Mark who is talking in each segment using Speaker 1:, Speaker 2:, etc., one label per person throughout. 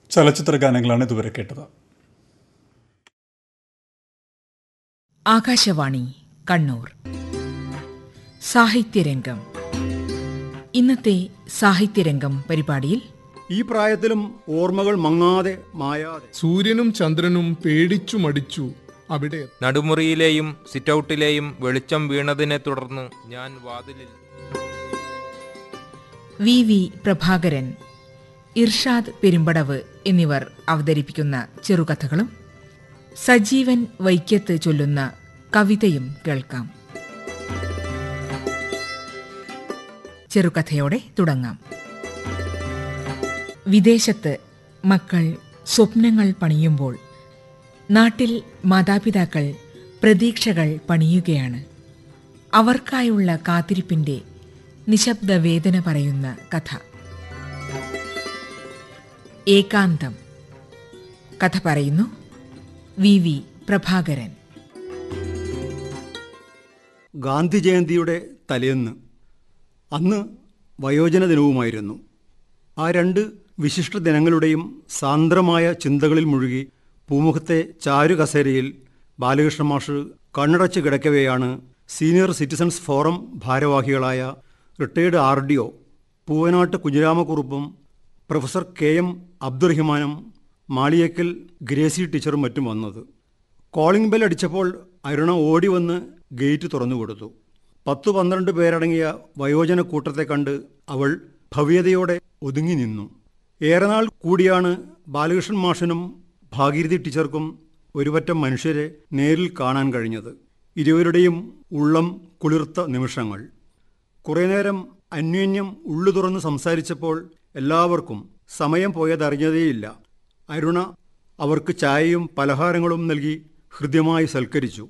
Speaker 1: ചലച്ചിത്ര ഗാനങ്ങളാണ് ഇതുവരെ കേട്ടത്
Speaker 2: ആകാശവാണി കണ്ണൂർ സാഹിത്യരംഗം ഇന്നത്തെ സാഹിത്യരംഗം പരിപാടിയിൽ
Speaker 3: ഈ പ്രായത്തിലും ഓർമ്മകൾ മങ്ങാതെ മായാതെ
Speaker 4: സൂര്യനും ചന്ദ്രനും പേടിച്ചു മടിച്ചു അവിടെ
Speaker 5: നടുമുറിയിലെയും സിറ്റൗട്ടിലെയും വെളിച്ചം വീണതിനെ തുടർന്ന് ഞാൻ വാതിലിൽ
Speaker 2: വി വി പ്രഭാകരൻ ഇർഷാദ് പെരുമ്പടവ് എന്നിവർ അവതരിപ്പിക്കുന്ന ചെറുകഥകളും സജീവൻ വൈക്കത്ത് ചൊല്ലുന്ന കവിതയും കേൾക്കാം ചെറുകഥയോടെ തുടങ്ങാം വിദേശത്ത് മക്കൾ സ്വപ്നങ്ങൾ പണിയുമ്പോൾ നാട്ടിൽ മാതാപിതാക്കൾ പ്രതീക്ഷകൾ പണിയുകയാണ് അവർക്കായുള്ള കാത്തിരിപ്പിന്റെ നിശബ്ദ വേദന പറയുന്ന കഥ ഏകാന്തം കഥ പറയുന്നു വി വി പ്രഭാകരൻ
Speaker 3: ഗാന്ധി ജയന്തിയുടെ തലേന്ന് അന്ന് വയോജന ദിനവുമായിരുന്നു ആ രണ്ട് വിശിഷ്ട ദിനങ്ങളുടെയും സാന്ദ്രമായ ചിന്തകളിൽ മുഴുകി പൂമുഖത്തെ ചാരു കസേരയിൽ ബാലകൃഷ്ണ മാഷ് കണ്ണടച്ച് കിടക്കവെയാണ് സീനിയർ സിറ്റിസൺസ് ഫോറം ഭാരവാഹികളായ retired R D O Poovanattu കുഞ്ഞിരാമക്കുറുപ്പും പ്രൊഫസർ കെ എം അബ്ദുറഹിമാനും മാളിയേക്കൽ ഗ്രേസി ടീച്ചറും മറ്റും വന്നത് കോളിംഗ് ബെൽ അടിച്ചപ്പോൾ അരുണ ഓടി വന്ന് ഗേറ്റ് തുറന്നു കൊടുത്തു പത്തു പന്ത്രണ്ട് പേരടങ്ങിയ വയോജന കൂട്ടത്തെ കണ്ട് അവൾ ഭവ്യതയോടെ ഒതുങ്ങി നിന്നു ഏറെ നാൾ കൂടിയാണ് ബാലകൃഷ്ണൻ മാഷനും ഭാഗീരഥി ടീച്ചർക്കും ഒരുപറ്റം മനുഷ്യരെ നേരിൽ കാണാൻ കഴിഞ്ഞത് ഇരുവരുടെയും ഉള്ളം കുളിർത്ത നിമിഷങ്ങൾ കുറേ നേരം അന്യോന്യം ഉള്ളു തുറന്ന് സംസാരിച്ചപ്പോൾ എല്ലാവർക്കും സമയം പോയതറിഞ്ഞതേയില്ല അരുണ അവർക്ക് ചായയും പലഹാരങ്ങളും നൽകി ഹൃദ്യമായി സൽക്കരിച്ചു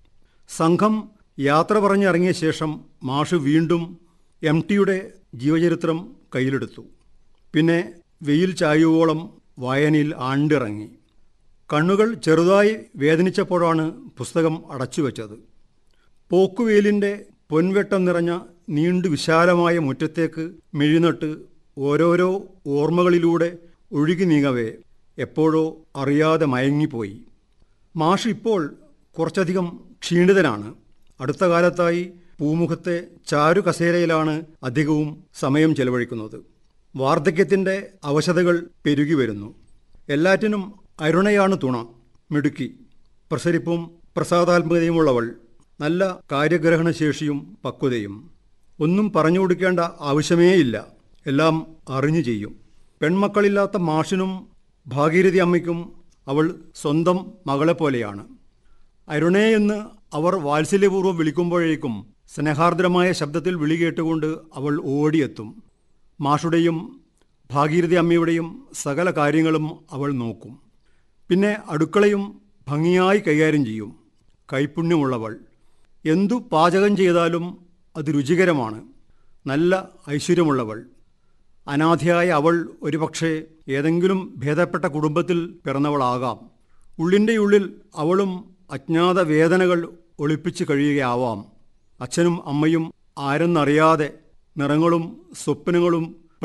Speaker 3: സംഘം യാത്ര പറഞ്ഞിറങ്ങിയ ശേഷം മാഷ് വീണ്ടും എം ടിയുടെ ജീവചരിത്രം കയ്യിലെടുത്തു പിന്നെ വെയിൽ ചായുവോളം വായനയിൽ ആണ്ടിറങ്ങി കണ്ണുകൾ ചെറുതായി വേദനിച്ചപ്പോഴാണ് പുസ്തകം അടച്ചുവെച്ചത് പോക്കുവേലിൻ്റെ പൊൻവെട്ടം നിറഞ്ഞ നീണ്ടു വിശാലമായ മുറ്റത്തേക്ക് മെഴിനട്ട് ഓരോരോ ഓർമ്മകളിലൂടെ ഒഴുകി നീങ്ങവേ എപ്പോഴോ അറിയാതെ മയങ്ങിപ്പോയി മാഷ് ഇപ്പോൾ കുറച്ചധികം ക്ഷീണിതനാണ് അടുത്ത കാലത്തായി പൂമുഖത്തെ ചാരു കസേരയിലാണ് അധികവും സമയം ചെലവഴിക്കുന്നത് വാർദ്ധക്യത്തിൻ്റെ അവശതകൾ പെരുകി വരുന്നു എല്ലാറ്റിനും അരുണയാണ് തുണ മിടുക്കി പ്രസരിപ്പും പ്രസാദാത്മകതയുമുള്ളവൾ നല്ല കാര്യഗ്രഹണശേഷിയും പക്വതയും ഒന്നും പറഞ്ഞു കൊടുക്കേണ്ട ആവശ്യമേയില്ല എല്ലാം അറിഞ്ഞു ചെയ്യും പെൺമക്കളില്ലാത്ത മാഷിനും ഭാഗീരഥി അമ്മയ്ക്കും അവൾ സ്വന്തം മകളെപ്പോലെയാണ് അരുണേ എന്ന് അവർ വാത്സല്യപൂർവ്വം വിളിക്കുമ്പോഴേക്കും സ്നേഹാർദ്രമായ ശബ്ദത്തിൽ വിളി കേട്ടുകൊണ്ട് അവൾ ഓടിയെത്തും മാഷുടെയും ഭാഗീരഥി അമ്മയുടെയും സകല കാര്യങ്ങളും അവൾ നോക്കും പിന്നെ അടുക്കളയും ഭംഗിയായി കൈകാര്യം ചെയ്യും കൈപുണ്യമുള്ളവൾ എന്തു പാചകം ചെയ്താലും അത് രുചികരമാണ് നല്ല ഐശ്വര്യമുള്ളവൾ അനാഥയായ അവൾ ഒരുപക്ഷെ ഏതെങ്കിലും ഭേദപ്പെട്ട കുടുംബത്തിൽ പിറന്നവളാകാം ഉള്ളിൻ്റെ ഉള്ളിൽ അവളും അജ്ഞാത വേദനകൾ ഒളിപ്പിച്ച് കഴിയുകയാവാം അച്ഛനും അമ്മയും ആരെന്നറിയാതെ നിറങ്ങളും സ്വപ്നങ്ങളും